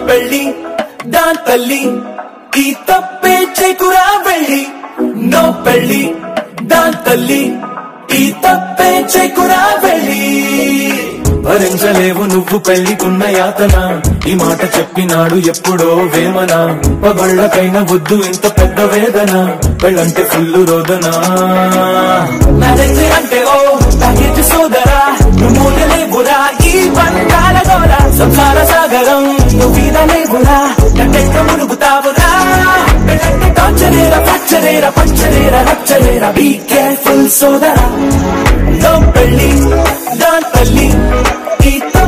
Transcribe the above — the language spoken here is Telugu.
పెళ్ళి దాన్ తల్లి ఈ తప్పే చేకురా వెళ్ళి నో పెళ్ళి దాన్ తల్లి ఈ తప్పే చేకురా వెళ్ళి భరించలేవు నువ్వు పెళ్లికున్న యాతన ఈ మాట చెప్పినాడు ఎప్పుడో వేమన పగళ్ళకైన వద్దు ఇంత పెద్ద వేదన పెళ్ళంటే ఫుల్లు రోదనా మ్యారేజ్ అంటే ఓ ప్యాకేజ్ సోదరా నువ్వు లేవురా ఈ బంధాల గోర సంసార సాగరం నువ్వు లేవురా నట్టెక్క మునుగుతావురా పెళ్ళంటే టార్చరేరా పచ్చరేరా పంచరేరా రచ్చరేరా బీ కేర్ఫుల్ సోదరా నో పెళ్ళి దాన్ తల్లి ఈ